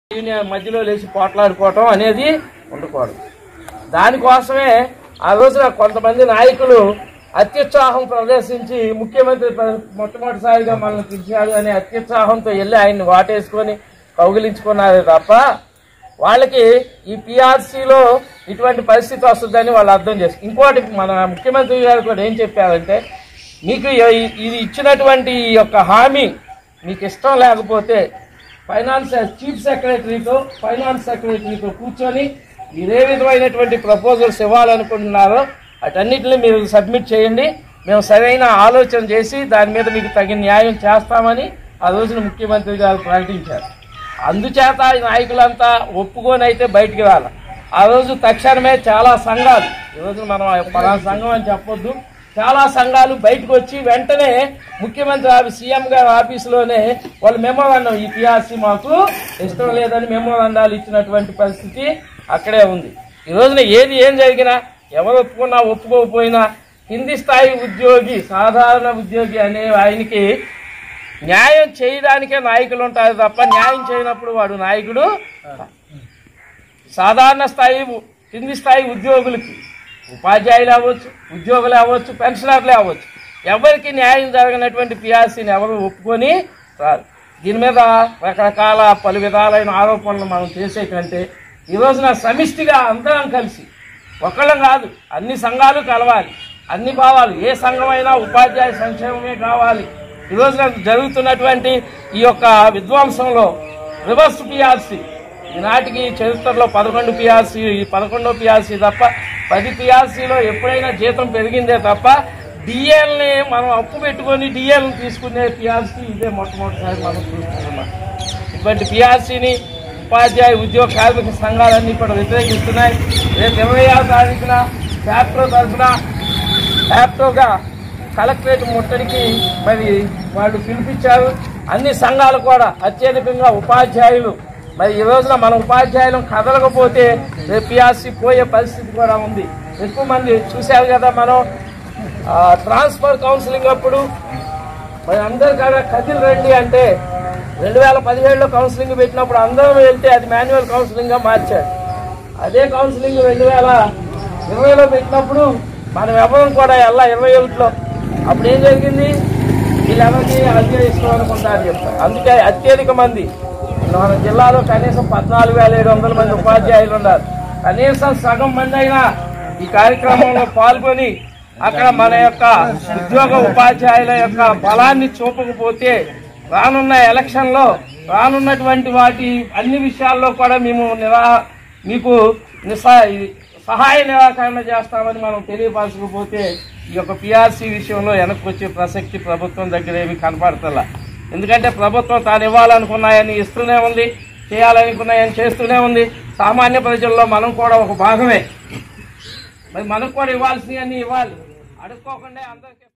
union మధ్యలో లేచి పోట్లాడుకోవటం అనేది ఉండకూడదు దానికోసమే ఆ రోజున కొంతమంది నాయకులు అత్యుత్సాహం ప్రదర్శించి ముఖ్యమంత్రి ప్ర- మొట్టమొదటిసారిగా మనల్ని పిలిచాడు అనే అత్యుత్సాహంతో వెళ్ళి ఆయన్ని వాటేసుకొని కౌగిలించుకున్నారే తప్ప వాళ్ళకి ఈ పిఆర్సీలో ఇటువంటి పరిస్థితి వస్తుందని వాళ్ళు అర్థం చేస్తారు ఇంకోటి మన ముఖ్యమంత్రి గారు కూడా ఏం చెప్పారంటే మీకు ఈ- ఇది ఇచ్చినటువంటి ఈ యొక్క హామీ మీకు ఇష్టం లేకపోతే ఫైనాన్స్ చీఫ్ సెక్రటరీతో ఫైనాన్స్ సెక్రటరీతో కూర్చొని మీరు ఏ విధమైనటువంటి ప్రపోజల్స్ ఇవ్వాలనుకుంటున్నారో అటన్నిటిని మీరు సబ్మిట్ చేయండి మేము సరైన ఆలోచన చేసి దాని మీద మీకు తగిన న్యాయం చేస్తామని ఆ రోజున ముఖ్యమంత్రి గారు ప్రకటించారు అందుచేత ఈ నాయకులంతా ఒప్పుకొని అయితే బయటికి రాలి ఆ రోజు తక్షణమే చాలా సంఘాలు ఈ రోజు మనం పలానా సంఘం అని చెప్పొద్దు చాలా సంఘాలు బయటకు వచ్చి వెంటనే ముఖ్యమంత్రి ఆఫీస్ సీఎం గారి ఆఫీసులోనే వాళ్ళు మెమోరాండం ఈ పిఆర్సీ మాకు ఇష్టం లేదని మెమోరాండాలు ఇచ్చినటువంటి పరిస్థితి అక్కడే ఉంది ఈ రోజున ఏది ఏం జరిగినా ఎవరు ఒప్పుకున్నా ఒప్పుకోకపోయినా కింది స్థాయి ఉద్యోగి సాధారణ ఉద్యోగి అనే ఆయనకి న్యాయం చేయడానికే నాయకులు ఉంటారు తప్ప న్యాయం చేయనప్పుడు వాడు నాయకుడు సాధారణ స్థాయి కింది స్థాయి ఉద్యోగులకి ఉపాధ్యాయులు అవ్వచ్చు ఉద్యోగులు అవ్వచ్చు పెన్షనర్లు అవ్వచ్చు ఎవరికి న్యాయం జరగనటువంటి పిఆర్సీని ఎవరు ఒప్పుకొని రారు దీని మీద రకరకాల పలు విధాలైన ఆరోపణలు మనం చేసే కంటే ఈ రోజున సమిష్టిగా అందరం కలిసి ఒకళ్ళం కాదు అన్ని సంఘాలు కలవాలి అన్ని భావాలు ఏ సంఘమైనా ఉపాధ్యాయ సంక్షేమమే కావాలి ఈ రోజున జరుగుతున్నటువంటి ఈ యొక్క విధ్వంసంలో రివర్స్ పిఆర్సీ ఈనాటికి చరిత్రలో పదకొండు పిఆర్సీ ఈ పదకొండో పిఆర్సీ తప్ప పది పిఆర్సీలో ఎప్పుడైనా జీతం పెరిగిందే తప్ప డిఎల్ని మనం అప్పు పెట్టుకొని డిఎల్ని తీసుకునే పిఆర్సీ ఇదే మొట్టమొదటిసారి మనం చూస్తున్నాం ఇటువంటి పిఆర్సీని ఉపాధ్యాయ ఉద్యోగ కార్మిక సంఘాలన్నీ కూడా వ్యతిరేకిస్తున్నాయి రేపు ఇరవై ఆరు తారీఖున శాప్టో తరఫున యాప్టోగా కలెక్టరేట్ ముట్టడికి మరి వాళ్ళు పిలిపించారు అన్ని సంఘాలు కూడా అత్యధికంగా ఉపాధ్యాయులు మరి ఈ రోజున మన ఉపాధ్యాయులు కదలకపోతే రేపు పిఆర్సీ పోయే పరిస్థితి కూడా ఉంది ఎక్కువ మంది చూశారు కదా మనం ఆ, ట్రాన్స్ఫర్ కౌన్సిలింగ్ అప్పుడు మరి అందరు కదా కదిలి రండి అంటే రెండు వేల పదిహేడులో కౌన్సిలింగ్ పెట్టినప్పుడు అందరం వెళ్తే అది మాన్యువల్ కౌన్సిలింగ్ గా మార్చారు అదే కౌన్సిలింగ్ రెండు వేల ఇరవైలో పెట్టినప్పుడు మనం ఎవరం కూడా వెళ్ళా ఇరవై ఒకటిలో అప్పుడు ఏం జరిగింది వీళ్ళెవరికి అద్దె ఇష్టం అనుకుంటారు చెప్తారు అందుకే అత్యధిక మంది మన జిల్లాలో కనీసం పద్నాలుగు వేల ఏడు వందల మంది ఉపాధ్యాయులు ఉన్నారు కనీసం సగం మంది అయినా ఈ కార్యక్రమంలో పాల్గొని అక్కడ మన యొక్క ఉద్యోగ ఉపాధ్యాయుల యొక్క బలాన్ని చూపకపోతే రానున్న ఎలక్షన్లో రానున్నటువంటి వాటి అన్ని విషయాల్లో కూడా మేము నిరా మీకు నిసా సహాయ నిరాకరణ చేస్తామని మనం తెలియపరచకపోతే ఈ యొక్క పిఆర్సీ విషయంలో వెనక్కి వచ్చే ప్రసక్తి ప్రభుత్వం దగ్గర ఏమి కనపడతలా ఎందుకంటే ప్రభుత్వం తాను ఇవ్వాలనుకున్నాయని ఇస్తూనే ఉంది చేయాలనుకున్నాయని చేస్తూనే ఉంది సామాన్య ప్రజల్లో మనం కూడా ఒక భాగమే మరి మనకు కూడా ఇవ్వాల్సినవన్నీ ఇవ్వాలి అడుక్కోకుండా అందరికీ